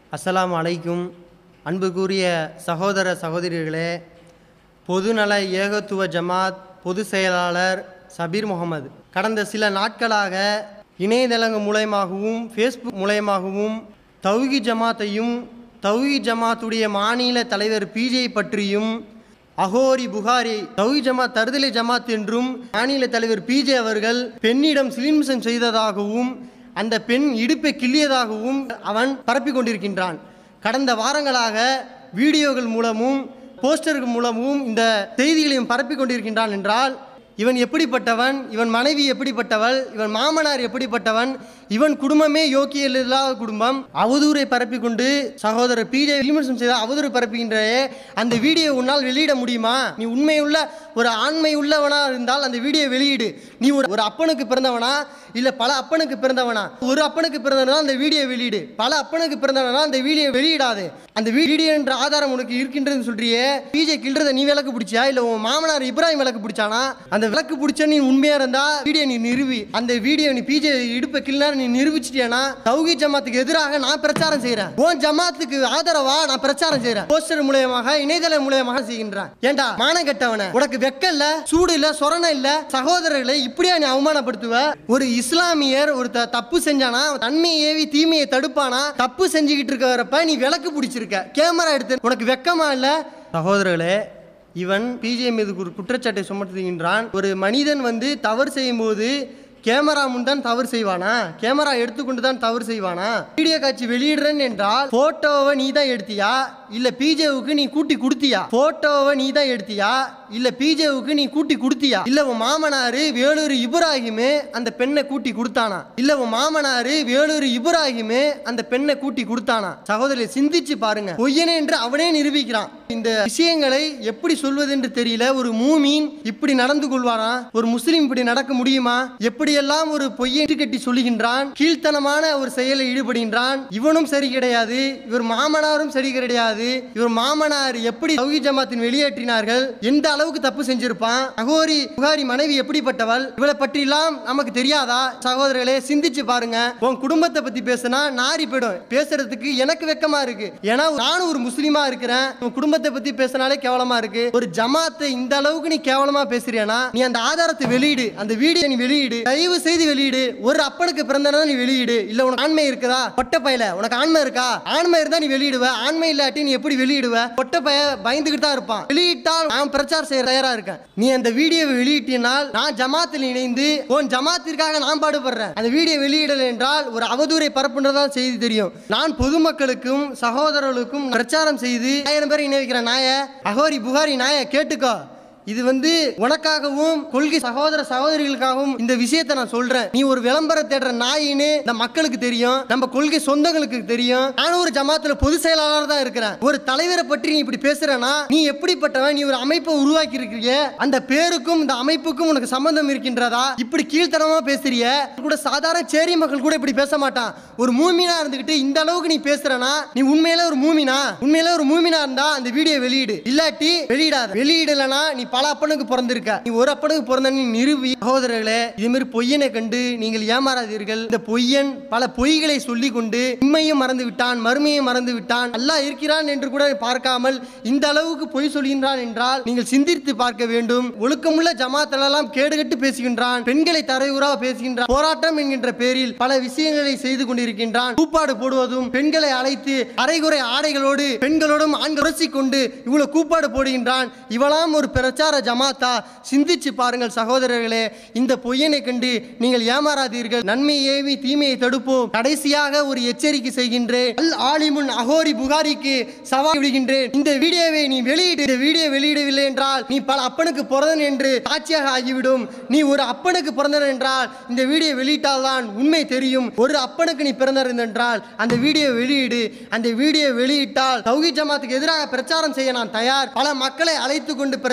அஸ்ஸலாமு அலைக்கும் அன்புக்குரிய சகோதர சகோதரிகளே பொதுநல ஏகத்துவ ஜமாத் பொதுச் செயலாளர் சபீர் முகமது கடந்த சில நாட்களாக இணையதளங்கள் மூலயமாகவும் ஃபேஸ்புக் மூலயமாகவும் தௌஹி ஜமாத்தையும் தௌஹி ஜமாத்துடைய மாநில தலைவர் பிஜே பற்றியும் அகோரி புகாரி தௌஹி ஜமாத் தருதலை ஜமாத் என்றும் மாநில தலைவர் பிஜே அவர்கள் பெண்ணிடம் சிலிம்சம் செய்ததாகவும் அந்த பெண் இடுப்பை கிள்ளியதாகவும் அவன் பரப்பிக் கொண்டிருக்கின்றான் கடந்த வாரங்களாக வீடியோக்கள் மூலமும் போஸ்டர்கள் மூலமும் இந்த செய்திகளையும் பரப்பிக் கொண்டிருக்கின்றான் என்றால் இவன் எப்படிப்பட்டவன் இவன் மனைவி எப்படிப்பட்டவள் இவன் மாமனார் எப்படிப்பட்டவன் இவன் குடும்பமே யோக்கியல் இல்லாத குடும்பம் அவதூறை பரப்பிக் கொண்டு சகோதரர் பிஜே விமர்சனம் செய்த அவதூறு பரப்புகின்ற அந்த வீடியோ உன்னால் வெளியிட முடியுமா நீ உண்மையுள்ள ஒரு ஆண்மை உள்ளவனா இருந்தால் அந்த வீடியோ வெளியிடு நீ ஒரு ஒரு அப்பனுக்கு பிறந்தவனா இல்ல பல அப்பனுக்கு பிறந்தவனா ஒரு அப்பனுக்கு பிறந்தவனா அந்த வீடியோ வெளியிடு பல அப்பனுக்கு பிறந்தவனா அந்த வீடியோ வெளியிடாது அந்த வீடியோ என்ற ஆதாரம் உனக்கு இருக்கின்றதுன்னு சொல்றியே பிஜே கில்றத நீ விளக்கு பிடிச்சியா இல்ல உன் மாமனார் இப்ராஹிம் விளக்கு பிடிச்சானா அந்த விளக்கு பிடிச்ச நீ உண்மையா இருந்தா வீடியோ நீ நிறுவி அந்த வீடியோ நீ பிஜே இடுப்ப கிள்ளாரு நீ நிரூபிச்சிட்டியானா தௌஹி ஜமாத்துக்கு எதிராக நான் பிரச்சாரம் செய்யறேன் உன் ஜமாத்துக்கு ஆதரவா நான் பிரச்சாரம் செய்யறேன் போஸ்டர் மூலியமாக இணையதளம் மூலியமாக செய்கின்றேன் ஏண்டா மானம் கெட்டவன உனக்கு வெக்க இல்ல சூடு இல்ல சொரணை இல்ல சகோதரர்களை இப்படியா நீ அவமானப்படுத்துவ ஒரு இஸ்லாமியர் ஒரு த- தப்பு செஞ்சானா நன்மையை ஏவி தீமையை தடுப்பானா தப்பு செஞ்சுக்கிட்டு இருக்கிறப்ப நீ விளக்கு பிடிச்சிருக்க கேமரா எடுத்து உனக்கு வெக்கமா இல்ல சகோதரர்களே இவன் பிஜே மீது ஒரு குற்றச்சாட்டை சுமத்துகின்றான் ஒரு மனிதன் வந்து தவறு செய்யும்போது கேமரா முன் தான் தவறு செய்வானா கேமரா எடுத்துக்கொண்டு தான் தவறு செய்வானா வீடியோ காட்சி வெளியிடுறேன் என்றால் போட்டோவை நீ தான் எடுத்தியா இல்ல பிஜேவுக்கு நீ கூட்டி கொடுத்தியா போட்டோவை நீ தான் எடுத்தியா இல்ல பிஜேவுக்கு நீ கூட்டி கொடுத்தியா இல்ல உன் மாமனாரு வேலூர் இப்ராஹிமு அந்த பெண்ணை கூட்டி கொடுத்தானா இல்ல உன் மாமனாரு வேலூர் இப்ராஹிமு அந்த பெண்ணை கூட்டி கொடுத்தானா சகோதரி சிந்திச்சு பாருங்க பொய்யனே என்று அவனே நிரூபிக்கிறான் இந்த விஷயங்களை எப்படி சொல்வது என்று தெரியல ஒரு மூமீன் இப்படி நடந்து கொள்வானா ஒரு முஸ்லீம் இப்படி நடக்க முடியுமா எப்படியெல்லாம் ஒரு பொய்யை கட்டி சொல்லுகின்றான் கீழ்த்தனமான ஒரு செயலில் ஈடுபடுகின்றான் இவனும் சரி கிடையாது இவர் மாமனாரும் சரி கிடையாது இவர் மாமனார் எப்படி தௌஹி ஜமாத்தின் வெளியேற்றினார்கள் எந்த அளவுக்கு தப்பு செஞ்சிருப்பான் அகோரி புகாரி மனைவி எப்படிப்பட்டவள் இவளை பற்றி எல்லாம் நமக்கு தெரியாதா சகோதரர்களே சிந்திச்சு பாருங்க உன் குடும்பத்தை பத்தி பேசினா நாரி போயிடும் பேசுறதுக்கு எனக்கு வெக்கமா இருக்கு ஏன்னா நானும் ஒரு முஸ்லீமா இருக்கிறேன் உன் குடும்பத்தை பத்தி பேசினாலே கேவலமா இருக்கு ஒரு ஜமாத்தை இந்த அளவுக்கு நீ கேவலமா பேசுறியானா நீ அந்த ஆதாரத்தை வெளியிடு அந்த வீடியோ நீ வெளியிடு தயவு செய்து வெளியிடு ஒரு அப்பனுக்கு பிறந்தனா நீ வெளியிடு இல்ல உனக்கு ஆண்மை இருக்குதா பொட்ட பையல உனக்கு ஆண்மை இருக்கா ஆண்மை இருந்தா நீ வெளியிடுவ ஆண்மை இல்லாட்டி நீ எப்படி வெளியிடுவ பொட்ட பைய பயந்துகிட்டு தான் இருப்பான் வெளியிட்டால் நான் பிரச்சாரம் செய்ய தயாரா இருக்கேன் நீ அந்த வீடியோவை வெளியிட்டினால் நான் ஜமாத்தில் இணைந்து உன் ஜமாத்திற்காக நான் பாடுபடுறேன் அந்த வீடியோ வெளியிடல என்றால் ஒரு அவதூறை பரப்புன்றதான் செய்தி தெரியும் நான் பொதுமக்களுக்கும் சகோதரர்களுக்கும் பிரச்சாரம் செய்து ஆயிரம் பேரை இணைவிக்கிற நாய அகோரி புகாரி நாய கேட்டுக்கோ இது வந்து உனக்காகவும் கொள்கை சகோதர சகோதரிகளுக்காகவும் இந்த விஷயத்தை நான் சொல்றேன் நீ ஒரு விளம்பர தேடுற நாயின்னு இந்த மக்களுக்கு தெரியும் நம்ம கொள்கை சொந்தங்களுக்கு தெரியும் நானும் ஒரு ஜமாத்துல பொது செயலாளர் தான் இருக்கிறேன் ஒரு தலைவரை பற்றி நீ இப்படி பேசுறனா நீ எப்படிப்பட்டவன் நீ ஒரு அமைப்பை உருவாக்கி இருக்கிறீங்க அந்த பேருக்கும் இந்த அமைப்புக்கும் உனக்கு சம்பந்தம் இருக்கின்றதா இப்படி கீழ்த்தனமா பேசுறிய கூட சாதாரண சேரி மக்கள் கூட இப்படி பேச மாட்டான் ஒரு மூமினா இருந்துகிட்டு இந்த அளவுக்கு நீ பேசுறனா நீ உண்மையில ஒரு மூமினா உண்மையில ஒரு மூமினா இருந்தா அந்த வீடியோ வெளியிடு இல்லாட்டி வெளியிடாத வெளியிடலனா நீ பல அப்பனுக்கு பிறந்திருக்க நீ ஒரு அப்பனுக்கு பிறந்த நீ நிறுவி சகோதரர்களே இது மாதிரி பொய்யனை கண்டு நீங்கள் ஏமாறாதீர்கள் இந்த பொய்யன் பல பொய்களை சொல்லி கொண்டு உண்மையும் மறந்து விட்டான் மறுமையும் மறந்து விட்டான் அல்லாஹ் இருக்கிறான் என்று கூட பார்க்காமல் இந்த அளவுக்கு பொய் சொல்கின்றான் என்றால் நீங்கள் சிந்தித்து பார்க்க வேண்டும் ஒழுக்கமுள்ள ஜமாத்தெல்லாம் கேடுகட்டு பேசுகின்றான் பெண்களை தரையுறா பேசுகின்றான் போராட்டம் என்கின்ற பேரில் பல விஷயங்களை செய்து கொண்டிருக்கின்றான் கூப்பாடு போடுவதும் பெண்களை அழைத்து அரைகுறை ஆடைகளோடு பெண்களோடும் ஆண்கள் உரசிக் கொண்டு இவ்வளவு கூப்பாடு போடுகின்றான் இவளாம் ஒரு பிரச்சார ஜமாத்தா சிந்திச்சு பாருங்கள் சகோதரர்களே இந்த பொய்யனை கண்டு நீங்கள் ஏமாறாதீர்கள் நன்மை ஏவி தீமையை தடுப்போம் கடைசியாக ஒரு எச்சரிக்கை செய்கின்றேன் அல் ஆலிமுன் அகோரி புகாரிக்கு சவால் விடுகின்றேன் இந்த வீடியோவை நீ வெளியிடு இந்த வீடியோ வெளியிடவில்லை என்றால் நீ பல அப்பனுக்கு பிறந்தன் என்று சாட்சியாக ஆகிவிடும் நீ ஒரு அப்பனுக்கு பிறந்தன் என்றால் இந்த வீடியோ வெளியிட்டால்தான் உண்மை தெரியும் ஒரு அப்பனுக்கு நீ பிறந்திருந்த என்றால் அந்த வீடியோ வெளியிடு அந்த வீடியோ வெளியிட்டால் தௌஹி ஜமாத்துக்கு எதிராக பிரச்சாரம் செய்ய நான் தயார் பல மக்களை அழைத்து கொண்டு பிரச்சாரம் செய்ய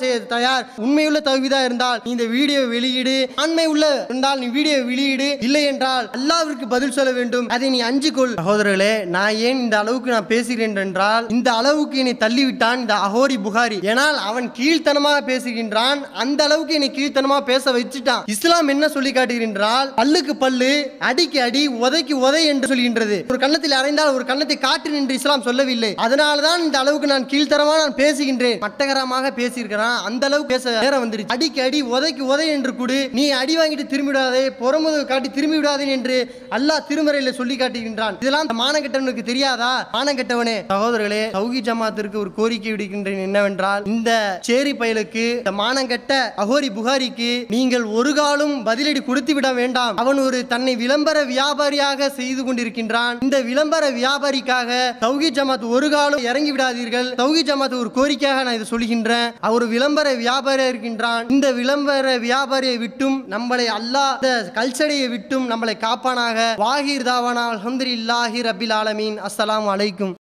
செய்ய தயார் உண்மையுள்ள தகுதிதா இருந்தால் நீ இந்த வீடியோ வெளியிடு ஆண்மை உள்ள இருந்தால் நீ வீடியோ வெளியிடு இல்லை என்றால் அல்லாவிற்கு பதில் சொல்ல வேண்டும் அதை நீ அஞ்சு கொள் சகோதரர்களே நான் ஏன் இந்த அளவுக்கு நான் பேசுகிறேன் என்றால் இந்த அளவுக்கு என்னை தள்ளிவிட்டான் இந்த அகோரி புகாரி ஏனால் அவன் கீழ்த்தனமாக பேசுகின்றான் அந்த அளவுக்கு என்னை கீழ்த்தனமாக பேச வச்சுட்டான் இஸ்லாம் என்ன சொல்லி காட்டுகின்றால் பல்லுக்கு பல்லு அடிக்கு அடி உதைக்கு உதை என்று சொல்கின்றது ஒரு கன்னத்தில் அறைந்தால் ஒரு கன்னத்தை காட்டு என்று இஸ்லாம் சொல்லவில்லை அதனால்தான் இந்த அளவுக்கு நான் கீழ்த்தரமா நான் பேசுகின்றேன் மட்டகரமாக பேசியிருக்கிறான் அந்த அளவுக்கு பேச நேரம் வந்துருச்சு அடிக்கு அடி உதைக்கு உதை என்று கூடு நீ அடி வாங்கிட்டு திரும்பி விடாதே புறமுது காட்டி திரும்பி விடாதே என்று அல்லாஹ் திருமறையில சொல்லி காட்டுகின்றான் இதெல்லாம் மானகெட்டவனுக்கு தெரியாதா மானகெட்டவனே சகோதரர்களே தௌஹி ஜமாத்திற்கு ஒரு கோரிக்கை விடுக்கின்றேன் என்னவென்றால் இந்த சேரி பயலுக்கு இந்த மானங்கெட்ட அகோரி புகாரிக்கு நீங்கள் ஒரு காலும் பதிலடி கொடுத்து விட வேண்டாம் அவன் ஒரு தன்னை விளம்பர வியாபாரியாக செய்து கொண்டிருக்கின்றான் இந்த விளம்பர வியாபாரிக்காக தௌஹி ஜமாத் ஒரு காலம் இறங்கி விடாதீர்கள் தௌஹி ஜமாத் ஒரு கோரிக்கையாக நான் இதை சொல்கின்றேன் அவர் விளம்பர வியாபாரி இருக்கின்றான் இந்த விளம்பர வியாபாரியை விட்டும் நம்மளை அல்லாஹ் இந்த கல்ச்சடையை விட்டும் நம்மளை காப்பானாக வாஹிர் தாவானா அல்ஹம்துலில்லாஹி ரபில் ஆலமீன் அஸ்ஸலாமு அலைக்கும்